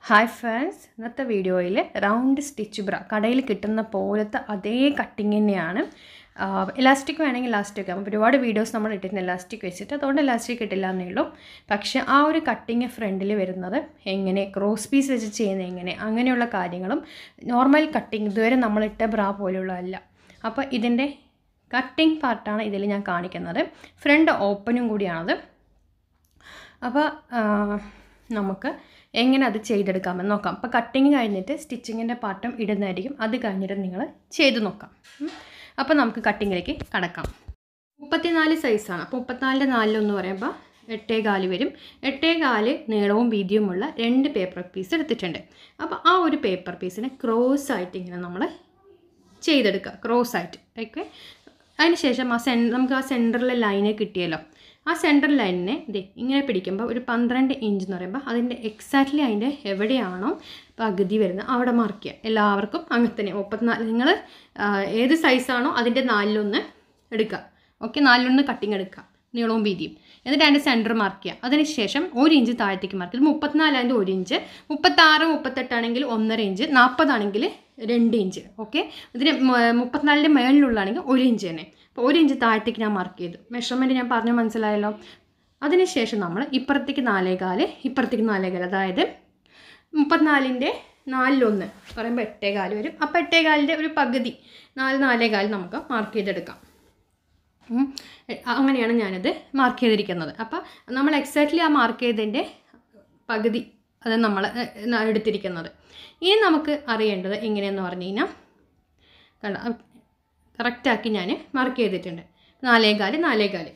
Hi friends ഇന്നത്തെ വീഡിയോയിൽ round stitch ബ്ര കടയിൽ കിട്ടുന്ന പോലത്തെ അതേ കട്ടിങ് തന്നെയാണ് ഇലാസ്റ്റിക് വേണമെങ്കിൽ ഇലാസ്റ്റിക് ആകും ഒരുപാട് വീഡിയോസ് നമ്മൾ ഇട്ടിട്ടുണ്ട് ഇലാസ്റ്റിക് വെച്ചിട്ട് അതുകൊണ്ട് ഇലാസ്റ്റിക് ഇട്ടില്ല എന്നേ ഉള്ളൂ പക്ഷേ ആ ഒരു കട്ടിങ് ഫ്രണ്ടിൽ വരുന്നത് എങ്ങനെ ക്രോസ് പീസ് വെച്ച് ചെയ്യുന്നത് എങ്ങനെ അങ്ങനെയുള്ള കാര്യങ്ങളും നോർമൽ കട്ടിങ് ഇതുവരെ നമ്മളിട്ട ബ്ര പോലെയുള്ളതല്ല അപ്പോൾ ഇതിൻ്റെ കട്ടിങ് പാർട്ടാണ് ഇതിൽ ഞാൻ കാണിക്കുന്നത് ഫ്രണ്ട് ഓപ്പനും കൂടിയാണത് അപ്പോൾ നമുക്ക് എങ്ങനെ അത് ചെയ്തെടുക്കാമെന്ന് നോക്കാം അപ്പോൾ കട്ടിങ് കഴിഞ്ഞിട്ട് സ്റ്റിച്ചിങ്ങിൻ്റെ പാർട്ടും ഇടുന്നതായിരിക്കും അത് കഴിഞ്ഞിട്ട് നിങ്ങൾ ചെയ്ത് നോക്കാം അപ്പോൾ നമുക്ക് കട്ടിങ്ങിലേക്ക് കടക്കാം മുപ്പത്തിനാല് സൈസാണ് അപ്പോൾ മുപ്പത്തിനാലിൻ്റെ നാലിലൊന്ന് പറയുമ്പോൾ എട്ടേ കാല് വരും എട്ടേ കാല് നീളവും വീതിയുമുള്ള രണ്ട് പേപ്പർ പീസ് എടുത്തിട്ടുണ്ട് അപ്പോൾ ആ ഒരു പേപ്പർ പീസിനെ ക്രോസ് ആയിട്ട് ഇങ്ങനെ നമ്മൾ ചെയ്തെടുക്കുക ക്രോസ് ആയിട്ട് ഓക്കെ അതിനുശേഷം ആ സെൻ നമുക്ക് ആ സെൻറ്ററിലെ ലൈന് കിട്ടിയല്ലോ ആ സെൻട്രൽ ലൈനിനെ ഇതേ ഇങ്ങനെ പിടിക്കുമ്പോൾ ഒരു പന്ത്രണ്ട് ഇഞ്ച് എന്ന് പറയുമ്പോൾ അതിൻ്റെ എക്സാക്ട്ലി അതിൻ്റെ എവിടെയാണോ പകുതി വരുന്നത് അവിടെ മാർക്ക് ചെയ്യുക എല്ലാവർക്കും അങ്ങനെ തന്നെ മുപ്പത്തിനാല് നിങ്ങൾ ഏത് സൈസാണോ അതിൻ്റെ നാലിലൊന്ന് എടുക്കുക ഓക്കെ നാലിലൊന്ന് കട്ടിങ് എടുക്കുക നീളവും വീതിയും എന്നിട്ട് അതിൻ്റെ സെൻറ്റർ മാർക്ക് ചെയ്യുക അതിനുശേഷം ഒരു ഇഞ്ച് താഴത്തേക്ക് മാർക്ക് ചെയ്ത് മുപ്പത്തിനാലായതിൻ്റെ ഒരു ഇഞ്ച് മുപ്പത്താറ് മുപ്പത്തെട്ടാണെങ്കിൽ ഒന്നര ഇഞ്ച് നാൽപ്പതാണെങ്കിൽ രണ്ട് ഇഞ്ച് ഓക്കെ ഇതിന് മുപ്പത്തിനാലിൻ്റെ മേളിലുള്ളതാണെങ്കിൽ ഒരു ഇഞ്ച് തന്നെ അപ്പോൾ ഒരു ഇഞ്ച് താഴത്തേക്ക് ഞാൻ മാർക്ക് ചെയ്തു മെഷർമെൻറ്റ് ഞാൻ പറഞ്ഞു മനസ്സിലായല്ലോ അതിനുശേഷം നമ്മൾ ഇപ്പുറത്തേക്ക് നാലേകാല് ഇപ്പുറത്തേക്ക് നാലേകാല് അതായത് മുപ്പത്തിനാലിൻ്റെ നാലിലൊന്ന് പറയുമ്പോൾ എട്ടേകാല് വരും അപ്പോൾ എട്ടേകാലിൻ്റെ ഒരു പകുതി നാല് നാലേകാല് നമുക്ക് മാർക്ക് ചെയ്തെടുക്കാം അങ്ങനെയാണ് ഞാനിത് മാർക്ക് ചെയ്തിരിക്കുന്നത് അപ്പോൾ നമ്മൾ എക്സാക്ട്ലി ആ മാർക്ക് ചെയ്തതിൻ്റെ പകുതി അത് നമ്മൾ എടുത്തിരിക്കുന്നത് ഇനി നമുക്ക് അറിയേണ്ടത് എങ്ങനെയെന്ന് പറഞ്ഞു കഴിഞ്ഞാൽ കണ്ട കറക്റ്റാക്കി ഞാൻ മാർക്ക് ചെയ്തിട്ടുണ്ട് നാലേകാല് നാലേകാല്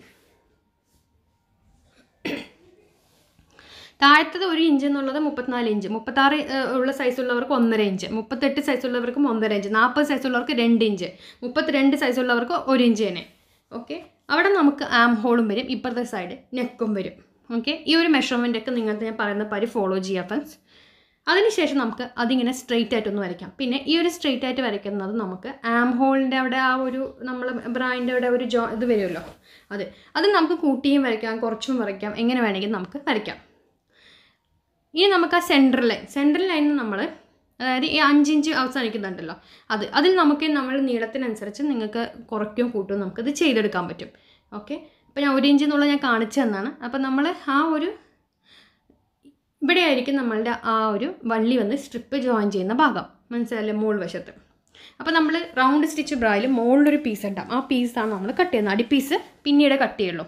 താഴത്തത് ഒരു ഇഞ്ച് എന്നുള്ളത് മുപ്പത്തിനാല് ഇഞ്ച് മുപ്പത്താറ് ഉള്ള സൈസുള്ളവർക്ക് ഒന്നര ഇഞ്ച് മുപ്പത്തെട്ട് സൈസുള്ളവർക്കും ഒന്നര ഇഞ്ച് നാൽപ്പത് സൈസുള്ളവർക്ക് രണ്ട് ഇഞ്ച് മുപ്പത്തിരണ്ട് സൈസുള്ളവർക്ക് ഒരു ഇഞ്ച് തന്നെ ഓക്കെ അവിടെ നമുക്ക് ആം ഹോളും വരും ഇപ്പുറത്തെ സൈഡ് നെക്കും വരും ഓക്കെ ഈ ഒരു മെഷർമെൻ്റ് ഒക്കെ നിങ്ങൾക്ക് ഞാൻ പറയുന്ന പരി ഫോളോ ചെയ്യാം ഫ്രണ്ട്സ് അതിനുശേഷം നമുക്ക് അതിങ്ങനെ സ്ട്രെയിറ്റ് ആയിട്ടൊന്ന് വരയ്ക്കാം പിന്നെ ഈ ഒരു സ്ട്രെയിറ്റ് ആയിട്ട് വരയ്ക്കുന്നത് നമുക്ക് ആം ഹോളിൻ്റെ അവിടെ ആ ഒരു നമ്മൾ ബ്രാൻഡിൻ്റെ അവിടെ ഒരു ജോ ഇത് വരുമല്ലോ അത് അത് നമുക്ക് കൂട്ടിയും വരയ്ക്കാം കുറച്ചും വരയ്ക്കാം എങ്ങനെ വേണമെങ്കിൽ നമുക്ക് വരയ്ക്കാം ഇനി നമുക്ക് ആ സെൻട്രൽ ലൈൻ സെൻട്രൽ ലൈനിൽ നമ്മൾ അതായത് ഈ അഞ്ചിഞ്ച് അവസാനിക്കുന്നുണ്ടല്ലോ അത് അതിൽ നമുക്ക് നമ്മൾ നീളത്തിനനുസരിച്ച് നിങ്ങൾക്ക് കുറയ്ക്കുകയും കൂട്ടുകയും നമുക്കത് ചെയ്തെടുക്കാൻ പറ്റും ഓക്കെ അപ്പോൾ ഞാൻ ഒരു ഇഞ്ച് എന്നുള്ളത് ഞാൻ കാണിച്ചു തന്നാണ് അപ്പോൾ നമ്മൾ ആ ഒരു ഇവിടെ ആയിരിക്കും നമ്മളുടെ ആ ഒരു വള്ളി വന്ന് സ്ട്രിപ്പ് ജോയിൻ ചെയ്യുന്ന ഭാഗം മനസ്സിലല്ലേ മോൾ വശത്ത് അപ്പോൾ നമ്മൾ റൗണ്ട് സ്റ്റിച്ച് ബ്രായിൽ മുകളിലൊരു പീസ് ഉണ്ടാവും ആ പീസാണ് നമ്മൾ കട്ട് ചെയ്യുന്നത് അടി പീസ് പിന്നീട് കട്ട് ചെയ്യുള്ളൂ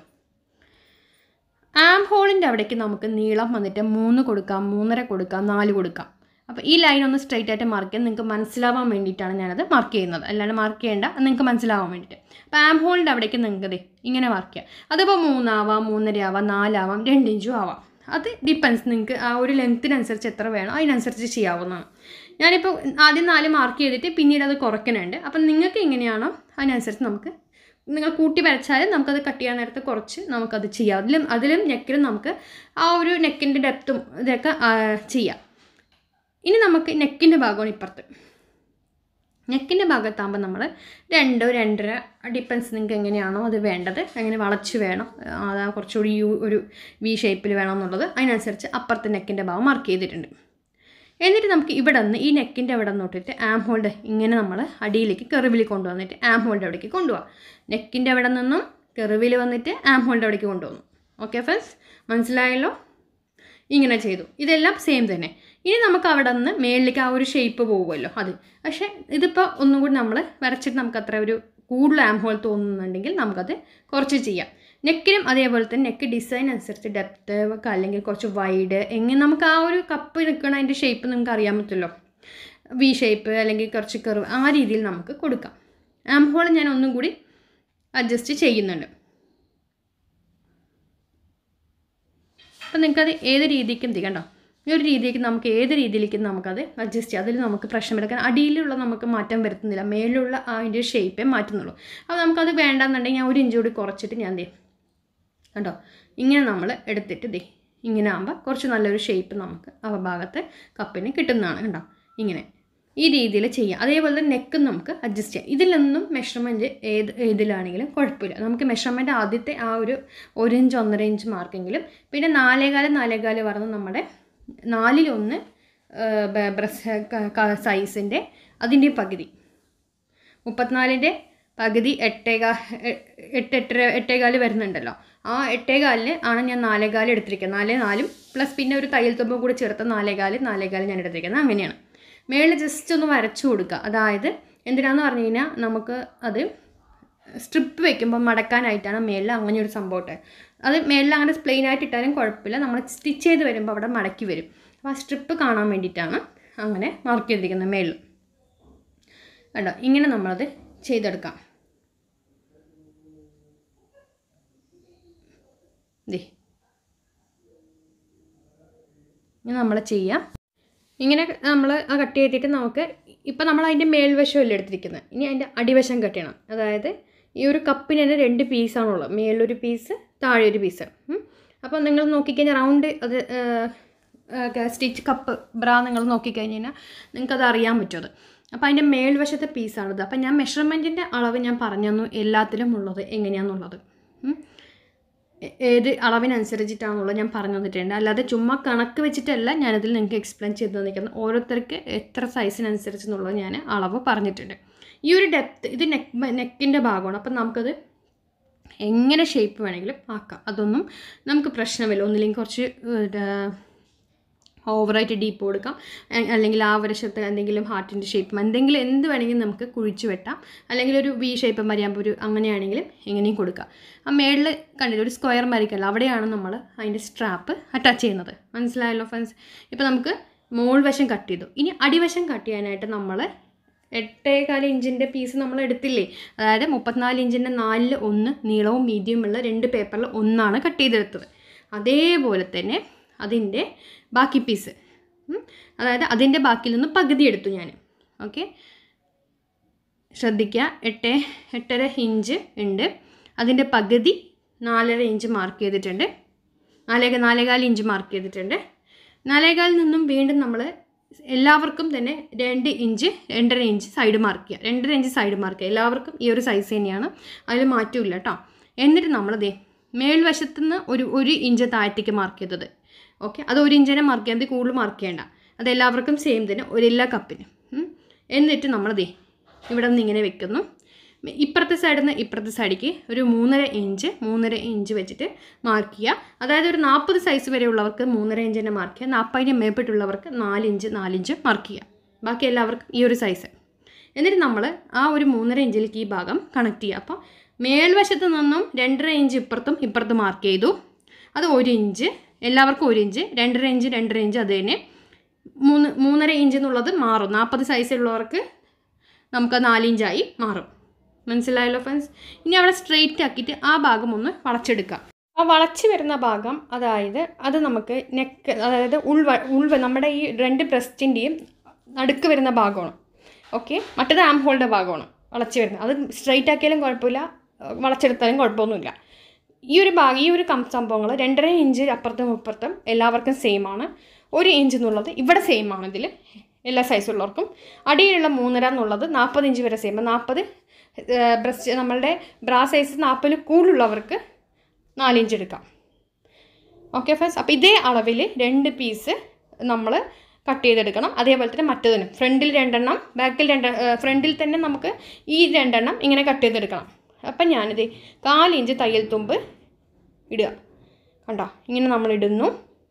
ആം ഹോളിൻ്റെ അവിടേക്ക് നമുക്ക് നീളം വന്നിട്ട് മൂന്ന് കൊടുക്കാം മൂന്നര കൊടുക്കാം നാല് കൊടുക്കാം അപ്പോൾ ഈ ലൈൻ ഒന്ന് സ്ട്രൈറ്റ് ആയിട്ട് മാർക്ക് ചെയ്യാൻ നിങ്ങൾക്ക് മനസ്സിലാവാൻ വേണ്ടിയിട്ടാണ് ഞാനത് മാർക്ക് ചെയ്യുന്നത് അല്ലാണ്ട് മാർക്ക് ചെയ്യേണ്ട നിങ്ങൾക്ക് മനസ്സിലാവാൻ വേണ്ടിയിട്ട് അപ്പോൾ ആം ഹോളിൻ്റെ അവിടേക്ക് നിങ്ങൾക്ക് ദേ ഇങ്ങനെ മാർക്ക് ചെയ്യാം അതിപ്പോൾ മൂന്നാവാം മൂന്നര ആവാം നാലാവാം രണ്ട് ഇഞ്ചും ആവാം അത് ഡിപ്പെൻസ് നിങ്ങൾക്ക് ആ ഒരു ലെങ്ത്തിനനുസരിച്ച് എത്ര വേണം അതിനനുസരിച്ച് ചെയ്യാവുന്നതാണ് ഞാനിപ്പോൾ ആദ്യം നാല് മാർക്ക് ചെയ്തിട്ട് പിന്നീട് അത് കുറയ്ക്കുന്നുണ്ട് അപ്പം നിങ്ങൾക്ക് എങ്ങനെയാണോ അതിനനുസരിച്ച് നമുക്ക് നിങ്ങൾ കൂട്ടി വരച്ചാൽ നമുക്കത് കട്ട് ചെയ്യാൻ നേരത്ത് കുറച്ച് നമുക്കത് ചെയ്യാം അതിലും അതിലും നെക്കിലും നമുക്ക് ആ ഒരു നെക്കിൻ്റെ ഡെപ്തും ഇതൊക്കെ ചെയ്യാം ഇനി നമുക്ക് നെക്കിൻ്റെ ഭാഗമാണ് ഇപ്പുറത്ത് നെക്കിൻ്റെ ഭാഗത്താകുമ്പോൾ നമ്മൾ രണ്ടോ രണ്ടര ഡിപ്പെൻസ് നിങ്ങൾക്ക് എങ്ങനെയാണോ അത് വേണ്ടത് അങ്ങനെ വളച്ച് വേണം അതാ കുറച്ചുകൂടി യു ഒരു വി ഷേപ്പിൽ വേണം എന്നുള്ളത് അതിനനുസരിച്ച് അപ്പുറത്തെ നെക്കിൻ്റെ ഭാഗം മാർക്ക് ചെയ്തിട്ടുണ്ട് എന്നിട്ട് നമുക്ക് ഇവിടെ നിന്ന് ഈ നെക്കിൻ്റെ അവിടെ നോട്ടിട്ട് ആം ഹോൾഡ് ഇങ്ങനെ നമ്മൾ അടിയിലേക്ക് കെറിവിൽ കൊണ്ടുവന്നിട്ട് ആം ഹോൾഡ് അവിടേക്ക് കൊണ്ടുപോകാം നെക്കിൻ്റെ അവിടെ നിന്നും കെറിവിൽ വന്നിട്ട് ആം ഹോൾഡ് അവിടേക്ക് കൊണ്ടുവന്നു ഓക്കെ ഫ്രണ്ട്സ് മനസ്സിലായല്ലോ ഇങ്ങനെ ചെയ്തു ഇതെല്ലാം സെയിം തന്നെ ഇനി നമുക്ക് അവിടെ നിന്ന് മേളിലേക്ക് ആ ഒരു ഷേപ്പ് പോകുമല്ലോ അത് പക്ഷേ ഇതിപ്പോൾ ഒന്നും കൂടി നമ്മൾ വരച്ചിട്ട് നമുക്ക് അത്ര ഒരു കൂടുതൽ ആം ഹോൾ തോന്നുന്നുണ്ടെങ്കിൽ നമുക്കത് കുറച്ച് ചെയ്യാം നെക്കിനും അതേപോലെ തന്നെ നെക്ക് ഡിസൈൻ അനുസരിച്ച് ഡെപ്ത്ത് ഒക്കെ അല്ലെങ്കിൽ കുറച്ച് വൈഡ് എങ്ങനെ നമുക്ക് ആ ഒരു കപ്പ് നിൽക്കണ അതിൻ്റെ ഷേപ്പ് നിങ്ങൾക്ക് അറിയാൻ പറ്റുമല്ലോ വി ഷേപ്പ് അല്ലെങ്കിൽ കുറച്ച് കർവ് ആ രീതിയിൽ നമുക്ക് കൊടുക്കാം ആം ഹോൾ ഞാൻ ഒന്നും കൂടി അഡ്ജസ്റ്റ് ചെയ്യുന്നുണ്ട് അപ്പം നിങ്ങൾക്കത് ഏത് രീതിക്കും കണ്ടോ ഈ ഒരു രീതിക്ക് നമുക്ക് ഏത് രീതിയിലേക്ക് നമുക്കത് അഡ്ജസ്റ്റ് ചെയ്യാം അതിൽ നമുക്ക് പ്രശ്നം വരും കാരണം അടിയിലുള്ള നമുക്ക് മാറ്റം വരുത്തുന്നില്ല മേളിലുള്ള അതിൻ്റെ ഷേപ്പേ മാറ്റുന്നുള്ളൂ അപ്പോൾ നമുക്കത് വേണ്ടെന്നുണ്ടെങ്കിൽ ഞാൻ ഒരു ഇഞ്ച് കൂടി കുറച്ചിട്ട് ഞാൻ ദേ കണ്ടോ ഇങ്ങനെ നമ്മൾ എടുത്തിട്ട് ദേ ഇങ്ങനെ ആകുമ്പോൾ കുറച്ച് നല്ലൊരു ഷേപ്പ് നമുക്ക് ആ ഭാഗത്ത് കപ്പിന് കിട്ടുന്നതാണ് കണ്ടോ ഇങ്ങനെ ഈ രീതിയിൽ ചെയ്യാം അതേപോലെ തന്നെ നെക്കും നമുക്ക് അഡ്ജസ്റ്റ് ചെയ്യാം ഇതിലൊന്നും മെഷർമെൻറ്റ് ഏത് ഏതിലാണെങ്കിലും കുഴപ്പമില്ല നമുക്ക് മെഷർമെൻറ്റ് ആദ്യത്തെ ആ ഒരു ഒരു ഇഞ്ച് ഒന്നര ഇഞ്ച് മാർക്കെങ്കിലും പിന്നെ നാലേകാല് നാലേകാല് പറഞ്ഞ് നമ്മുടെ നാലിലൊന്ന് ബ്രസ് സൈസിൻ്റെ അതിൻ്റെ പകുതി മുപ്പത്തിനാലിൻ്റെ പകുതി എട്ടേകാ എ- എട്ട് എട്ടര എട്ടേകാല് വരുന്നുണ്ടല്ലോ ആ എട്ടേകാലിന് ആണ് ഞാൻ നാലേകാല് എടുത്തിരിക്കുന്നത് നാല് നാലും പ്ലസ് പിന്നെ ഒരു തയ്യൽ തുമ്പും കൂടി ചേർത്ത് നാലേകാല് നാലേകാല് ഞാൻ എടുത്തിരിക്കുന്നത് അങ്ങനെയാണ് മേളിൽ ജസ്റ്റ് ഒന്ന് വരച്ചു കൊടുക്കുക അതായത് എന്തിനാന്ന് പറഞ്ഞു കഴിഞ്ഞാൽ നമുക്ക് അത് സ്ട്രിപ്പ് വെക്കുമ്പോൾ മടക്കാനായിട്ടാണ് മേളിൽ അങ്ങനെ ഒരു സംഭവം ഇട്ടത് അത് മേളിൽ അങ്ങനെ പ്ലെയിൻ ആയിട്ട് ഇട്ടാലും കുഴപ്പമില്ല നമ്മൾ സ്റ്റിച്ച് ചെയ്ത് വരുമ്പോൾ അവിടെ മടക്കി വരും അപ്പോൾ ആ സ്ട്രിപ്പ് കാണാൻ വേണ്ടിയിട്ടാണ് അങ്ങനെ മാർക്ക് ചെയ്തിരിക്കുന്നത് മേളിൽ കണ്ടോ ഇങ്ങനെ നമ്മളത് ചെയ്തെടുക്കാം ദേ ഇങ്ങനെ നമ്മൾ ചെയ്യാം ഇങ്ങനെ നമ്മൾ ആ കട്ട് ചെയ്തിട്ട് നമുക്ക് ഇപ്പം നമ്മൾ അതിൻ്റെ മേൽവശമല്ലേ എടുത്തിരിക്കുന്നത് ഇനി അതിൻ്റെ അടിവശം കട്ട് ചെയ്യണം അതായത് ഈ ഒരു കപ്പിന് തന്നെ രണ്ട് പീസാണുള്ളത് മേലൊരു പീസ് താഴെ ഒരു പീസ് അപ്പോൾ നിങ്ങൾ നോക്കിക്കഴിഞ്ഞാൽ റൗണ്ട് അത് സ്റ്റിച്ച് കപ്പ് ബ്രാ നിങ്ങൾ നോക്കിക്കഴിഞ്ഞ് കഴിഞ്ഞാൽ നിങ്ങൾക്കത് അറിയാൻ പറ്റും അത് അപ്പോൾ അതിൻ്റെ മേൽവശത്തെ പീസാണിത് അപ്പം ഞാൻ മെഷർമെൻറ്റിൻ്റെ അളവ് ഞാൻ പറഞ്ഞു തന്നു എല്ലാത്തിലും ഉള്ളത് എങ്ങനെയാണെന്നുള്ളത് ഉം. ഏ- ഏത് അളവിനനുസരിച്ചിട്ടാണെന്നുള്ളത് ഞാൻ പറഞ്ഞു തന്നിട്ടുണ്ട് അല്ലാതെ ചുമ്മാ കണക്ക് വെച്ചിട്ടല്ല ഞാനതിൽ നിങ്ങൾക്ക് എക്സ്പ്ലെയിൻ ചെയ്ത് തന്നിരിക്കുന്നത് ഓരോരുത്തർക്ക് എത്ര സൈസിനനുസരിച്ച് എന്നുള്ളത് ഞാൻ അളവ് പറഞ്ഞിട്ടുണ്ട് ഈ ഒരു ഡെപ്ത് ഇത് നെക്ക് നെക്കിൻ്റെ ഭാഗമാണ് അപ്പം നമുക്കത് എങ്ങനെ ഷേപ്പ് വേണമെങ്കിലും ആക്കാം അതൊന്നും നമുക്ക് പ്രശ്നമില്ല ഒന്നില്ലെങ്കിൽ കുറച്ച് ഓവറായിട്ട് ഡീപ്പ് കൊടുക്കാം അ- അല്ലെങ്കിൽ ആ വശത്ത് എന്തെങ്കിലും ഹാർട്ടിൻ്റെ ഷേപ്പ് എന്തെങ്കിലും എന്ത് വേണമെങ്കിലും നമുക്ക് കുഴിച്ച് വെട്ടാം അല്ലെങ്കിൽ ഒരു വി ഷേപ്പ് വരയാകുമ്പോൾ ഒരു അങ്ങനെയാണെങ്കിലും എങ്ങനെയും കൊടുക്കാം ആ മേളിൽ കണ്ടില്ല ഒരു സ്ക്വയർ മരിക്കല്ല അവിടെയാണ് നമ്മൾ അതിൻ്റെ സ്ട്രാപ്പ് അറ്റാച്ച് ചെയ്യുന്നത് മനസ്സിലായല്ലോ ഫ്രണ്ട്സ് ഇപ്പോൾ നമുക്ക് മോൾ വശം കട്ട് ചെയ്തു ഇനി അടിവശം കട്ട് ചെയ്യാനായിട്ട് നമ്മൾ എട്ടേകാല് ഇഞ്ചിൻ്റെ പീസ് നമ്മൾ എടുത്തില്ലേ അതായത് മുപ്പത്തിനാല് ഇഞ്ചിൻ്റെ നാലിൽ ഒന്ന് നീളവും മീഡിയമുള്ള രണ്ട് പേപ്പറിൽ ഒന്നാണ് കട്ട് ചെയ്തെടുത്തത് അതേപോലെ തന്നെ അതിൻ്റെ ബാക്കി പീസ് അതായത് അതിൻ്റെ ബാക്കിയിൽ നിന്ന് പകുതി എടുത്തു ഞാൻ ഓക്കെ ശ്രദ്ധിക്കുക എട്ട് എട്ടര ഇഞ്ച് ഉണ്ട് അതിൻ്റെ പകുതി നാലര ഇഞ്ച് മാർക്ക് ചെയ്തിട്ടുണ്ട് നാലേ നാലേകാൽ ഇഞ്ച് മാർക്ക് ചെയ്തിട്ടുണ്ട് നാലേകാലിൽ നിന്നും വീണ്ടും നമ്മൾ എല്ലാവർക്കും തന്നെ രണ്ട് ഇഞ്ച് രണ്ടര ഇഞ്ച് സൈഡ് മാർക്ക് ചെയ്യുക രണ്ടര ഇഞ്ച് സൈഡ് മാർക്ക് ചെയ്യുക എല്ലാവർക്കും ഈ ഒരു സൈസ് തന്നെയാണ് അതിൽ മാറ്റമില്ല കേട്ടോ എന്നിട്ട് നമ്മൾ ദേ മേൽവശത്ത് നിന്ന് ഒരു ഒരു ഇഞ്ച് താഴത്തേക്ക് മാർക്ക് ചെയ്തത് ഓക്കെ അത് ഒരു ഇഞ്ചിനെ മാർക്ക് ചെയ്യാൻ കൂടുതൽ മാർക്ക് ചെയ്യേണ്ട അത് എല്ലാവർക്കും സെയിം തന്നെ ഒരു എല്ലാ കപ്പിനും ഉം. എന്നിട്ട് നമ്മൾ ദേ ഇവിടെ നിന്ന് ഇങ്ങനെ വെക്കുന്നു ഇപ്പുറത്തെ സൈഡിൽ നിന്ന് ഇപ്പുറത്തെ സൈഡിലേക്ക് ഒരു മൂന്നര ഇഞ്ച് മൂന്നര ഇഞ്ച് വെച്ചിട്ട് മാർക്ക് ചെയ്യുക അതായത് ഒരു നാൽപ്പത് സൈസ് വരെ ഉള്ളവർക്ക് മൂന്നര ഇഞ്ച് തന്നെ മാർക്ക് ചെയ്യുക നാൽപ്പതിന് മേപ്പെട്ടുള്ളവർക്ക് നാലിഞ്ച് നാലിഞ്ച് മാർക്ക് ചെയ്യുക ബാക്കി എല്ലാവർക്കും ഈ ഒരു സൈസ് എന്നിട്ട് നമ്മൾ ആ ഒരു മൂന്നര ഇഞ്ചിലേക്ക് ഈ ഭാഗം കണക്ട് ചെയ്യുക അപ്പോൾ മേൽവശത്ത് നിന്നും രണ്ടര ഇഞ്ച് ഇപ്പുറത്തും ഇപ്പുറത്തും മാർക്ക് ചെയ്തു അത് ഒരു ഇഞ്ച് എല്ലാവർക്കും ഒരു ഇഞ്ച് രണ്ടര ഇഞ്ച് രണ്ടര ഇഞ്ച് അത് തന്നെ മൂന്ന് മൂന്നര ഇഞ്ച് എന്നുള്ളത് മാറും നാൽപ്പത് സൈസുള്ളവർക്ക് നമുക്ക് നാലിഞ്ചായി മാറും മനസ്സിലായല്ലോ ഫ്രണ്ട്സ് ഇനി അവിടെ സ്ട്രെയിറ്റ് ആക്കിയിട്ട് ആ ഭാഗം ഒന്ന് വളച്ചെടുക്കുക ആ വളച്ച് വരുന്ന ഭാഗം അതായത് അത് നമുക്ക് നെക്ക് അതായത് ഉൾവ ഉൾവ നമ്മുടെ ഈ രണ്ട് ബ്രസ്റ്റിൻ്റെയും നടുക്ക് വരുന്ന ഭാഗമാണ് ഓക്കെ മറ്റേത് ആം ഹോളിൻ്റെ ഭാഗമാണ് വളച്ച് വരുന്നത് അത് സ്ട്രെയിറ്റ് ആക്കിയാലും കുഴപ്പമില്ല അഹ് വളച്ചെടുത്താലും കുഴപ്പമൊന്നുമില്ല ഈ ഒരു ഭാഗം ഈ ഒരു കം സംഭവങ്ങൾ രണ്ടര ഇഞ്ച് അപ്പുറത്തും ഇപ്പുറത്തും എല്ലാവർക്കും സെയിം ആണ് ഒരു ഇഞ്ച് എന്നുള്ളത് ഇവിടെ സെയിം ആണ് ഇതിൽ എല്ലാ സൈസുള്ളവർക്കും അടിയിലുള്ള മൂന്നര എന്നുള്ളത് നാൽപ്പത് ഇഞ്ച് വരെ സെയിം നാൽപ്പത് ബ്രസ്റ്റ് നമ്മളുടെ ബ്രാ സൈസ് നാൽപ്പതിൽ കൂടുതലുള്ളവർക്ക് നാലിഞ്ച് എടുക്കാം ഓക്കെ ഫ്രണ്ട്സ് അപ്പോൾ ഇതേ അളവിൽ രണ്ട് പീസ് നമ്മൾ കട്ട് ചെയ്തെടുക്കണം അതേപോലെ തന്നെ മറ്റതിനും ഫ്രണ്ടിൽ രണ്ടെണ്ണം ബാക്കിൽ രണ്ട് ഫ്രണ്ടിൽ തന്നെ നമുക്ക് ഈ രണ്ടെണ്ണം ഇങ്ങനെ കട്ട് ചെയ്തെടുക്കണം അപ്പം ഞാനിത് കാലിഞ്ച് തയ്യൽ തുമ്പ് ഇടുക കണ്ടോ ഇങ്ങനെ നമ്മൾ ഇടുന്നു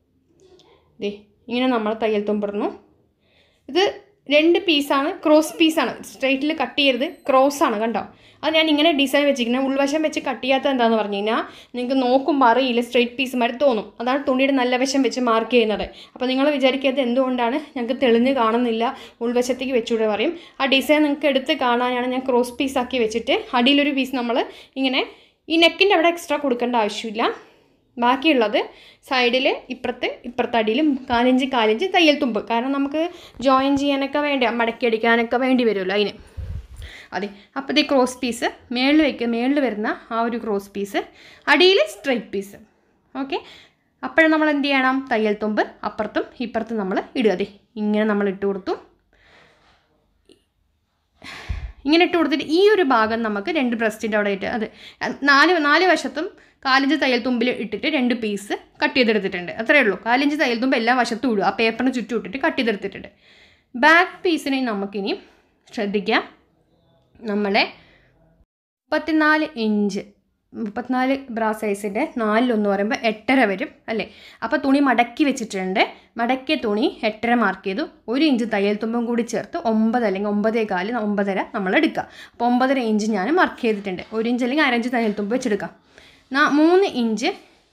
ദേ ഇങ്ങനെ നമ്മൾ തയ്യൽ തുമ്പിടുന്നു ഇത് രണ്ട് പീസാണ് ക്രോസ് പീസാണ് സ്ട്രൈറ്റിൽ കട്ട് ചെയ്യരുത് ക്രോസ് ആണ് കണ്ടോ അത് ഞാൻ ഇങ്ങനെ ഡിസൈൻ വെച്ചിരിക്കുന്നത് ഉൾവശം വെച്ച് കട്ട് ചെയ്യാത്ത എന്താണെന്ന് പറഞ്ഞു കഴിഞ്ഞാൽ നിങ്ങൾക്ക് നോക്കുമ്പോൾ അറിയില്ല സ്ട്രൈറ്റ് പീസ് മാതിരി തോന്നും അതാണ് തുണിയുടെ നല്ല വശം വെച്ച് മാർക്ക് ചെയ്യുന്നത് അപ്പോൾ നിങ്ങൾ വിചാരിക്കാത്തത് എന്തുകൊണ്ടാണ് ഞങ്ങൾക്ക് തെളിഞ്ഞ് കാണുന്നില്ല ഉൾവശത്തേക്ക് വെച്ചുകൂടെ പറയും ആ ഡിസൈൻ നിങ്ങൾക്ക് എടുത്ത് കാണാനാണ് ഞാൻ ക്രോസ് പീസാക്കി വെച്ചിട്ട് അടിയിലൊരു പീസ് നമ്മൾ ഇങ്ങനെ ഈ നെക്കിൻ്റെ അവിടെ എക്സ്ട്രാ കൊടുക്കേണ്ട ആവശ്യമില്ല ബാക്കിയുള്ളത് സൈഡിൽ ഇപ്പുറത്ത് ഇപ്പുറത്തെ അടിയിലും കാലിഞ്ച് കാലിഞ്ച് തയ്യൽ തുമ്പ് കാരണം നമുക്ക് ജോയിൻ ചെയ്യാനൊക്കെ വേണ്ടി മടക്കി അടിക്കാനൊക്കെ വേണ്ടി വരുമല്ലോ അതിന് അതെ അപ്പോൾ ഇത് ക്രോസ് പീസ് മേളിൽ വയ്ക്കുക മേളിൽ വരുന്ന ആ ഒരു ക്രോസ് പീസ് അടിയിൽ സ്ട്രൈറ്റ് പീസ് ഓക്കെ അപ്പോഴും നമ്മൾ എന്ത് ചെയ്യണം തയ്യൽ തുമ്പ് അപ്പുറത്തും ഇപ്പുറത്തും നമ്മൾ ഇടുക അതെ ഇങ്ങനെ നമ്മൾ ഇട്ട് കൊടുത്തു ഇങ്ങനെ ഇട്ട് കൊടുത്തിട്ട് ഈ ഒരു ഭാഗം നമുക്ക് രണ്ട് ബ്രസ്റ്റിൻ്റെ അവിടെ ഇട്ട് അത് നാല് നാല് വശത്തും കാലിഞ്ച് തയ്യൽ തുമ്പിൽ ഇട്ടിട്ട് രണ്ട് പീസ് കട്ട് ചെയ്തെടുത്തിട്ടുണ്ട് അത്രയേ ഉള്ളൂ കാലിഞ്ച് തയ്യൽ തുമ്പ് എല്ലാ വശത്തും ഇടുക ആ പേപ്പറിന് ചുറ്റും ഇട്ടിട്ട് കട്ട് ചെയ്തെടുത്തിട്ടുണ്ട് ബാക്ക് പീസിനെ നമുക്കിനി ശ്രദ്ധിക്കാം നമ്മളെ മുപ്പത്തിനാല് ഇഞ്ച് മുപ്പത്തിനാല് ബ്രാ സൈസിൻ്റെ നാലിലൊന്ന് പറയുമ്പോൾ എട്ടര വരും അല്ലേ അപ്പോൾ തുണി മടക്കി വെച്ചിട്ടുണ്ട് മടക്കിയ തുണി എട്ടര മാർക്ക് ചെയ്തു ഒരു ഇഞ്ച് തയ്യൽ തുമ്പും കൂടി ചേർത്ത് ഒമ്പത് അല്ലെങ്കിൽ ഒമ്പതേ കാല് ഒമ്പതര നമ്മൾ എടുക്കുക അപ്പോൾ ഒമ്പതര ഇഞ്ച് ഞാൻ മാർക്ക് ചെയ്തിട്ടുണ്ട് ഒരു ഇഞ്ച് അല്ലെങ്കിൽ അരഞ്ച് തയ്യൽ തുമ്പ് വെച്ചെടുക്കാം നാ മൂന്ന് ഇഞ്ച്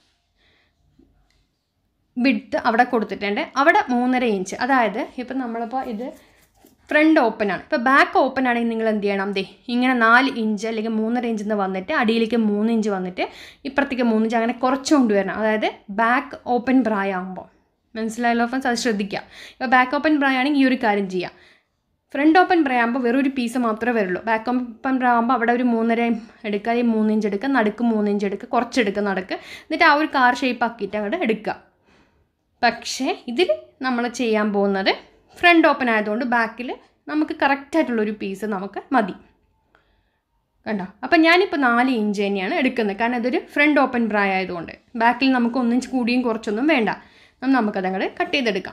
വിഡ്ത്ത് അവിടെ കൊടുത്തിട്ടുണ്ട് അവിടെ മൂന്നര ഇഞ്ച് അതായത് ഇപ്പം നമ്മളിപ്പോൾ ഇത് ഫ്രണ്ട് ഓപ്പൺ ആണ് ഇപ്പോൾ ബാക്ക് ഓപ്പൺ ആണെങ്കിൽ നിങ്ങൾ എന്ത് ചെയ്യണം ദേ ഇങ്ങനെ നാല് ഇഞ്ച് അല്ലെങ്കിൽ മൂന്നര ഇഞ്ച് എന്ന് വന്നിട്ട് അടിയിലേക്ക് മൂന്ന് ഇഞ്ച് വന്നിട്ട് ഇപ്പുറത്തേക്ക് മൂന്ന് ഇഞ്ച് അങ്ങനെ കുറച്ച് കൊണ്ടുവരണം അതായത് ബാക്ക് ഓപ്പൺ ബ്രായ ആകുമ്പോൾ മനസ്സിലായല്ലോ ഫ്രണ്ട്സ് അത് ശ്രദ്ധിക്കുക ഇപ്പോൾ ബാക്ക് ഓപ്പൺ ബ്രായ ആണെങ്കിൽ ഈ ഒരു കാര്യം ചെയ്യാം ഫ്രണ്ട് ഓപ്പൺ ബ്രാ ആകുമ്പോൾ വെറും ഒരു പീസ് മാത്രമേ വരുള്ളൂ ബാക്ക് ഓപ്പൺ ബ്രാ ആകുമ്പോൾ അവിടെ ഒരു മൂന്നര എടുക്കുക ഈ മൂന്ന് ഇഞ്ച് എടുക്കുക നടുക്ക് മൂന്ന് ഇഞ്ച് എടുക്കുക കുറച്ചെടുക്കുക നടുക്ക് എന്നിട്ട് ആ ഒരു കാർ ഷേപ്പ് ആക്കിയിട്ട് അങ്ങോട്ട് എടുക്കുക പക്ഷേ ഇതിൽ നമ്മൾ ചെയ്യാൻ പോകുന്നത് ഫ്രണ്ട് ഓപ്പൺ ആയതുകൊണ്ട് ബാക്കിൽ നമുക്ക് കറക്റ്റായിട്ടുള്ളൊരു പീസ് നമുക്ക് മതി കണ്ടോ അപ്പം ഞാനിപ്പോൾ നാല് ഇഞ്ച് തന്നെയാണ് എടുക്കുന്നത് കാരണം ഇതൊരു ഫ്രണ്ട് ഓപ്പൺ ബ്രായ ആയതുകൊണ്ട് ബാക്കിൽ നമുക്ക് ഒന്നും കൂടിയും കുറച്ചൊന്നും വേണ്ട അപ്പം നമുക്കതങ്ങോട്ട് കട്ട് ചെയ്തെടുക്കാം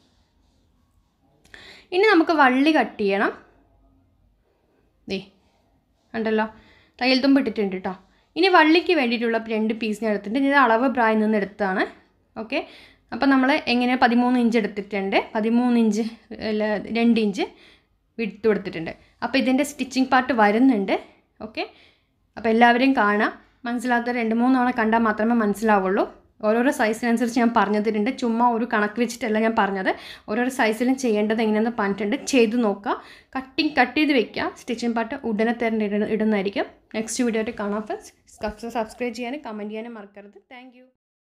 ഇനി നമുക്ക് വള്ളി കട്ട് ചെയ്യണം ദേ കണ്ടല്ലോ തയ്യൽ തുമ്പ് ഇട്ടിട്ടുണ്ട് കേട്ടോ ഇനി വള്ളിക്ക് വേണ്ടിയിട്ടുള്ള രണ്ട് പീസ് ഞാൻ എടുത്തിട്ടുണ്ട് ഇത് അളവ് ബ്രായിൽ നിന്ന് എടുത്തതാണ് ഓക്കെ അപ്പോൾ നമ്മൾ എങ്ങനെ പതിമൂന്ന് ഇഞ്ച് എടുത്തിട്ടുണ്ട് പതിമൂന്ന് ഇഞ്ച് അല്ല രണ്ട് ഇഞ്ച് വിട്ട് കൊടുത്തിട്ടുണ്ട് അപ്പോൾ ഇതിൻ്റെ സ്റ്റിച്ചിങ് പാർട്ട് വരുന്നുണ്ട് ഓക്കെ അപ്പോൾ എല്ലാവരും കാണാം മനസ്സിലാത്ത രണ്ട് മൂന്ന് തവണ കണ്ടാൽ മാത്രമേ മനസ്സിലാവുള്ളൂ ഓരോരോ സൈസിനനുസരിച്ച് ഞാൻ പറഞ്ഞു തരുന്നുണ്ട് ചുമ്മാ ഒരു കണക്ക് വെച്ചിട്ടല്ല ഞാൻ പറഞ്ഞത് ഓരോരോ സൈസിലും ചെയ്യേണ്ടത് എങ്ങനെയെന്ന് പറഞ്ഞിട്ടുണ്ട് ചെയ്ത് നോക്കുക കട്ടിങ് കട്ട് ചെയ്ത് വെക്കുക സ്റ്റിച്ചിങ് പാർട്ട് ഉടനെ തന്നെ ഇടുന്നതായിരിക്കും നെക്സ്റ്റ് വീഡിയോ ആയിട്ട് കാണാം ഫ്രണ്ട്സ് സബ്സ്ക്രൈബ് ചെയ്യാനും കമൻറ്റ് ചെയ്യാനും മറക്കരുത് താങ്ക്